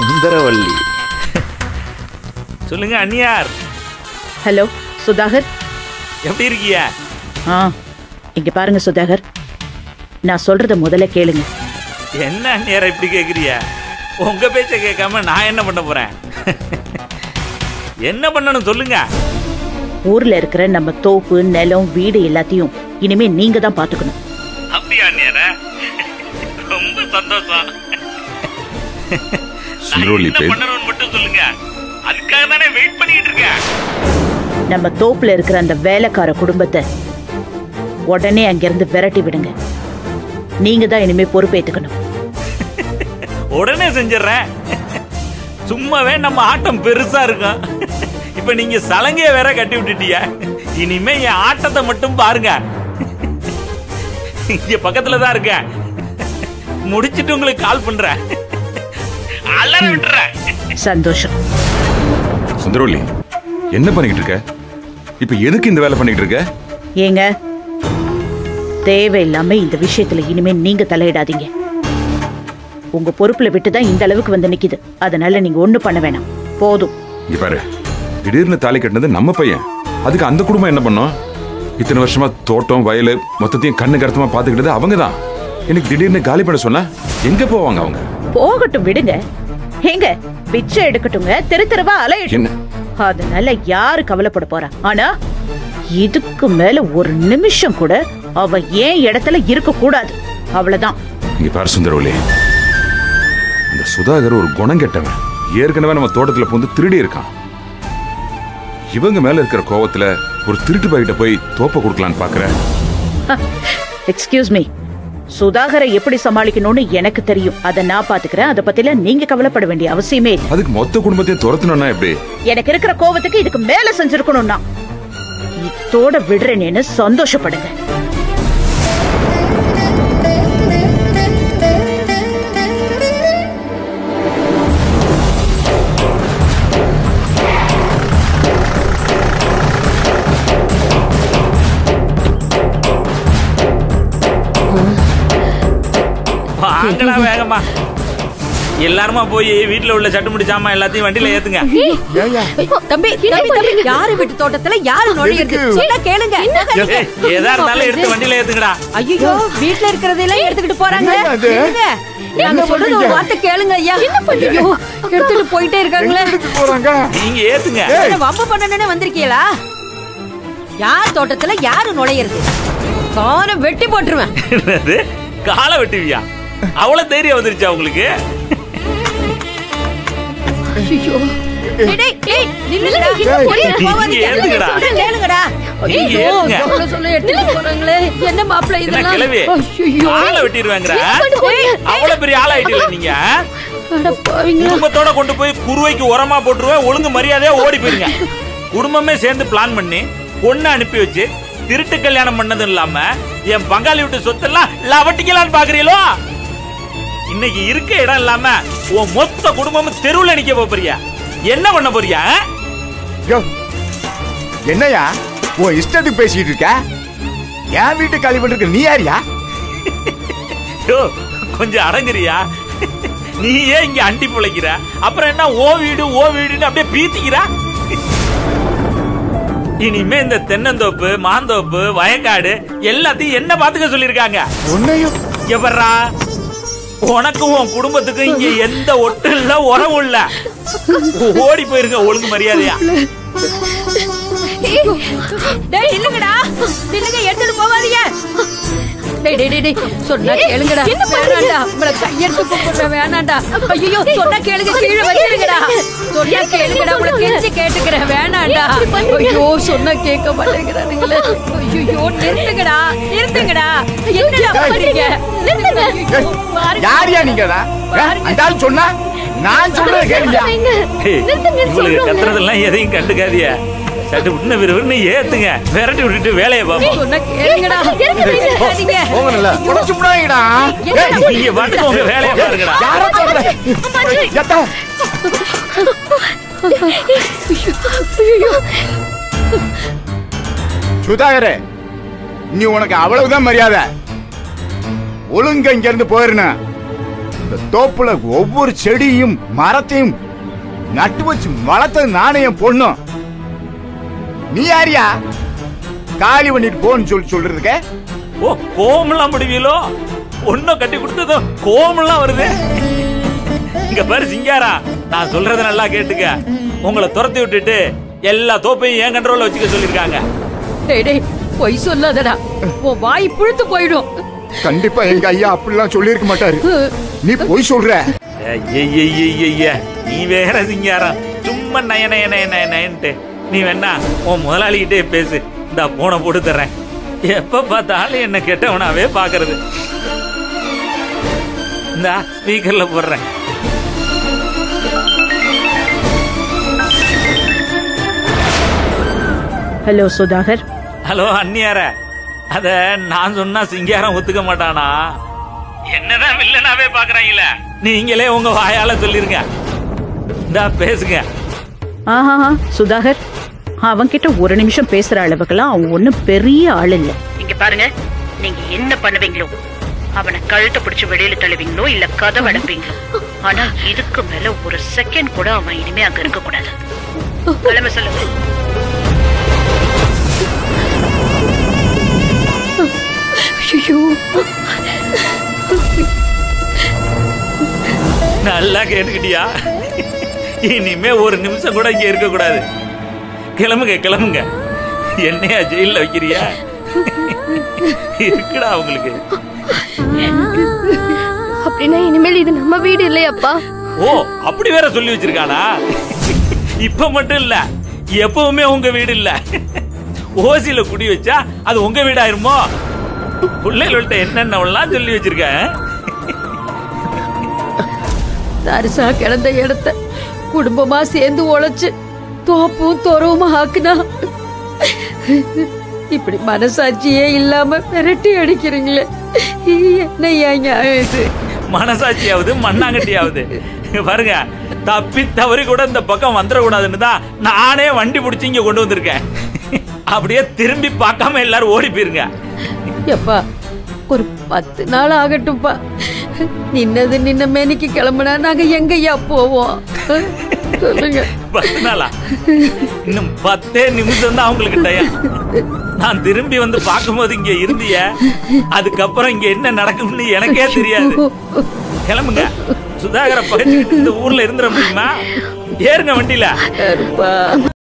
சுந்தரவல்லி சொல்லுங்க அண்ணியார் ஹலோ சுதாகர் எப்படி இருக்கீங்க ஆ இங்க பாருங்க சுதாகர் நான் சொல்றத முதல்ல கேளுங்க என்ன அண்ணியார் இப்படி கேக்குறிய உங்க பேச்ச கேட்காம நான் என்ன பண்ண போறேன் என்ன பண்ணணும் சொல்லுங்க ஊர்ல இருக்கிற நம்ம தோப்பு நிலம் வீடு எல்லாத்தையும் இனிமே நீங்க தான் பாத்துக்கணும் அப்படியா அண்ணியார ரொம்ப சந்தோஷம் சுந்தரவல்லி என்ன பேர் பண்ணணும்னு மட்டும் சொல்லுங்க அதுக்காக தானே வெயிட் பண்ணிட்டு இருக்கேன் நம்ம தோப்புல இருக்கிற அந்த வேலைக்கார குடும்பத்தை உடனே அங்கிருந்து விரட்டி விடுங்க நீங்க தான் இனிமே பொறுப்பேத்துக்கணும் உடனே செஞ்சிடறேன் சும்மாவே நம்ம ஆட்டம் பெருசா இருக்கும் இப்ப நீங்க சலங்கைய வேற கட்டி விட்டுட்டிய இனிமே என் ஆட்டத்தை மட்டும் பாருங்க இங்க பக்கத்துல தான் இருக்கேன் முடிச்சிட்டு உங்களுக்கு கால் பண்றேன் அலற விட்டுறேன் சந்தோஷம் சுந்தரவல்லி என்ன பண்ணிக்கிட்டு இருக்க இப்ப எதுக்கு இந்த வேலை பண்ணிக்கிட்டு இருக்க ஏங்க தேவையில்லாம இந்த விஷயத்துல இனிமே நீங்க தலையிடாதீங்க உங்க பொறுப்புல விட்டு தான் இந்த அளவுக்கு வந்து நிக்குது அதனால நீங்க ஒண்ணு பண்ண வேணாம் போதும் இங்க பாரு திடீர்னு தாலி கட்டினது நம்ம பையன் அதுக்கு அந்த குடும்பம் என்ன பண்ணோம் இத்தனை வருஷமா தோட்டம் வயல் மொத்தத்தையும் கண்ணு கருத்தமா பாத்துக்கிட்டது அவங்க தான் எனக்கு திடீர்னு காலி பண்ண சொன்னா எங்க போவாங்க அவங்க போகட்டும் விடுங்க ஏங்க பிச்சை எடுக்கட்டுங்க தெரு தெருவா அலையட்டும் என்ன அதனால யாரு கவலைப்பட போறா ஆனா இதுக்கு மேல ஒரு நிமிஷம் கூட அவ ஏன் இடத்துல இருக்க கூடாது அவ்வளவுதான் இங்க பாரு சுந்தரவல்லி அந்த சுதாகர் ஒரு குணம் கெட்டவன் ஏற்கனவே நம்ம தோட்டத்துல புந்து திருடி இருக்கான் இவங்க மேல இருக்கிற கோவத்துல ஒரு திருட்டு பைகிட்ட போய் தோப்ப கொடுக்கலான்னு பாக்குற எக்ஸ்கியூஸ் மீ சுதாகரை எப்படி சமாளிக்கணும்னு எனக்கு தெரியும் அதை நான் பாத்துக்கிறேன் அதை பத்தில நீங்க கவலைப்பட வேண்டிய அவசியமே இல்லை அதுக்கு மொத்த குடும்பத்தையும் துரத்தணும்னா எப்படி எனக்கு இருக்கிற கோவத்துக்கு இதுக்கு மேல செஞ்சிருக்கணும்னா இத்தோட விடுறேனேன்னு சந்தோஷப்படுங்க வாங்கடா வேகமா எல்லாருமா போய் வீட்டுல உள்ள சட்டு முடிச்சாம எல்லாத்தையும் வண்டியில ஏத்துங்க தம்பி தம்பி தம்பி யாரு வீட்டு தோட்டத்துல யாரு நுழையிறது சொன்னா கேளுங்க ஏய், எதா இருந்தாலும் எடுத்து வண்டியில ஏத்துங்கடா ஐயோ வீட்ல இருக்கிறதெல்லாம் எடுத்துக்கிட்டு போறாங்க இருங்க. நாங்க சொல்றது ஒரு வார்த்தை கேளுங்க ஐயா ஐயோ எடுத்துட்டு போயிட்டே இருக்காங்களே நீங்க ஏத்துங்க என்ன வம்பு பண்ணணும்னு வந்திருக்கீங்களா யார் தோட்டத்துல யாரு நுழையிறது காரை வெட்டி போட்டுருவேன் என்னது காலை வெட்டுவியா அவ்வளவு தைரியம் வந்துருச்சா உங்களுக்கு ஐயோ டேய், டேய், டேய், நில்லுங்கடா. வெளியில போகாதீங்க. ஏத்துங்கடா. சொல்றேன் கேளுங்கடா. நீங்க ஐயோ, ஏத்துங்க. எவ்வளவு சொல்ல எடுத்துட்டு போறாங்களே. என்ன மாப்பிள்ளை என்ன இதெல்லாம்? கிளவி ஐயையோ. ஆளை வெட்டிடுவாங்கற டேய், அவ்வளவு பெரிய ஆள் ஆயிட்டீங்க நீங்க அட பாவிங்களா. குடும்பத்தோட கொண்டு போய் குருவைக்கு உரமா போட்டுருவேன் ஒழுங்கு மரியாதையா ஓடி போயிருங்க குடும்பமே சேர்ந்து பிளான் பண்ணி பொண்ணு அனுப்பி வச்சு திருட்டு கல்யாணம் பண்ணதும் இல்லாம என் பங்காளி விட்டு சொத்தெல்லாம் லவட்டிக்கலான்னு பாக்குறீங்களோ இன்னைக்கு இருக்க இடம் இல்லாம உன் மொத்த குடும்பமும் தெருவுல நிக்க போறியா என்ன பண்ண போறியா ஆ? யோ என்னையா உன் இஷ்டத்துக்கு பேசிட்டு இருக்க என் வீட்டு காலி பண்ணிருக்க நீ யாரியா யோ, கொஞ்சம் அடங்குறியா நீ ஏன் இங்க அண்டி பிழைக்கிற அப்புறம் என்ன ஓ வீடு ஓ வீடுன்னு அப்படியே பீத்திக்கிற இனிமே இந்த தென்னந்தோப்பு மாந்தோப்பு வயக்காடு எல்லாத்தையும் என்ன பாத்துக்க சொல்லிருக்காங்க உன்னையும் எவர்ரா உனக்கும் உன் குடும்பத்துக்கும் இங்க எந்த ஒட்டு இல்ல உறவும் இல்ல ஓடி போயிருங்க ஒழுங்கு மரியாதையா டேய், நில்லுங்கடா. நில்லுங்க, எடுத்துட்டு போகாதீங்க. டேய், டேய், டேய், டேய், சொன்னா கேளுங்கடா. வேணாம்டா. உங்களை கையெடுத்து கூப்பிடுறேன், வேணாம்டா. ஐயையோ, சொன்னா கேளுங்க, கீழே வச்சிருங்கடா. சொன்னா கேளுங்கடா, உங்களை கெஞ்சி கேட்டுக்கிறேன், வேணாம்டா. ஐயோ, சொன்னா கேட்க மாட்டேங்கிறானுங்களே. ஐயையோ, நிறுத்துங்கடா, நிறுத்துங்கடா. என்னடா பண்றீங்க? ஐயோ, பாருங்க. யாரியா நீங்கடா அந்த ஆள் சொன்னா நான் சொல்றது கேளுங்க ஏய், இவளுக்கு கத்துறதெல்லாம் எதையும் கண்டுக்காதிய சட்டு உன்ன விறுவிறுன்னு ஏத்துங்க விரட்டி விட்டுட்டு வேலையை பார்ப்போம் சொன்னா கேளுங்கடா. நிறுத்தாதீங்க. போங்கல உடச்சு விடாங்கடா என்னடா நீங்க பாட்டுக்கு உங்க வேலையை பாருங்கடா யாரோ சொல்ற எத்தா சுதாகரே நீ உனக்கு அவ்வளவுதான் மரியாதை ஒழுங்க இங்க இருந்து போயிருன இந்த தோப்புல ஒவ்வொரு செடியும் மரத்தையும் நட்டு வச்சு வளர்த்தது நானே என் பொண்ணும் நீ யாரியா காலி பண்ணிட்டு போன்னு சொல்லி சொல்றதுக்க ஓ கோமெல்லாம் முடிவீலோ ஒன்னும் கட்டி கொடுத்ததும் கோமெல்லாம் வருது இங்க பாரு சிங்காரா நான் சொல்றத நல்லா கேட்டுக்க உங்களை துரத்தி விட்டுட்டு எல்லா தோப்பையும் என் கண்ட்ரோல்ல வச்சுக்க சொல்லிருக்காங்க டேய் டேய் பொய் சொல்லாதடா உன் வாய் புழுத்து போயிடும் கண்டிப்பா எங்க ஐயா அப்படிலாம் சொல்லியிருக்க மாட்டாரு நீ பொய் சொல்ற ஐயையையையைய, நீ வேற சிங்காரம் சும்மா நய நய நய நய நயன்ட்டு நீ வேணா உன் முதலாளிகிட்டே பேசு இந்த போனை போட்டு தர்றேன் எப்ப பார்த்தாலும் என்ன கெட்டவனாவே பாக்குறது இந்த ஸ்பீக்கர்ல போடுறேன் ஹலோ சுதாகர் ஹலோ அண்ணியார அத நான் சொன்னா சிங்காரம் ஒத்துக்க மாட்டானா என்னதான் வில்லனாவே பாக்குறாங்கல்ல நீங்களே உங்க வாயால சொல்லிருங்க இந்தா பேசுங்க ஆஹா சுதாகர் அவன்கிட்ட ஒரு நிமிஷம் பேசுற அளவுக்குலாம் அவன் ஒண்ணும் பெரிய ஆள் இல்ல இங்க பாருங்க நீங்க என்ன பண்ணுவீங்களோ அவனை கழுத்தை பிடிச்சு வெளியில தள்ளுவீங்களோ இல்ல கதை அடைப்பீங்களோ ஆனா இதுக்கு மேல ஒரு செகண்ட் கூட அவன் இனிமே அங்க இருக்க கூடாது கிளம்ப சொல்லுங்க ஐயோ நல்லா கேட்டுக்கிட்டியா இனிமே ஒரு நிமிஷம் கூட இங்க இருக்க கூடாது கிளம்புங்க கிளம்புங்க என்னையா ஜெயில வைக்கிறியா இருக்குடா உங்களுக்கு அப்படின்னா இனிமேல் இது நம்ம வீடு இல்லையாப்பா ஓ அப்படி வேற சொல்லி வச்சிருக்கானா இப்ப மட்டும் இல்ல எப்பவுமே உங்க வீடு இல்ல ஓசியில குடி வச்சா அது உங்க வீடாயிருமோ பிள்ளைகள்கிட்ட என்னென்னலாம் சொல்லி வச்சிருக்கேன் தரிசா கிடந்த இடத்த குடும்பமா சேர்ந்து உழைச்சு தோப்பும் துறவுமா ஆக்குனா இப்படி மனசாட்சியே இல்லாம விரட்டி அடிக்கிறீங்களே என்னய்யா நியாயம் இது மனசாட்சியாவது மண்ணாங்கட்டியாவது பாருங்க தப்பி தவறி கூட இந்த பக்கம் வந்துடக்கூடாதுன்னு தான் நானே வண்டி பிடிச்சி இங்க கொண்டு வந்திருக்கேன் அப்படியே திரும்பி பார்க்காம எல்லாரும் ஓடி போயிருங்க எப்பா ஒரு பத்து நாள் ஆகட்டும்ப்பா நின்னது நின்ன மேனிக்கு கிளம்புனா நாங்க எங்கய்யா போவோம் சொல்லுங்க பத்து நாளா இன்னும் பத்தே நிமிஷம் தான் அவங்களுக்கு டயம் நான் திரும்பி வந்து பார்க்கும்போது இங்க இருந்திய அதுக்கப்புறம் இங்க என்ன நடக்கும்னு எனக்கே தெரியாது கிளம்புங்க சுதாகர பகிர்ந்துக்கிட்டு இந்த ஊர்ல இருந்துட முடியுமா ஏறுங்க வண்டியில இருப்பா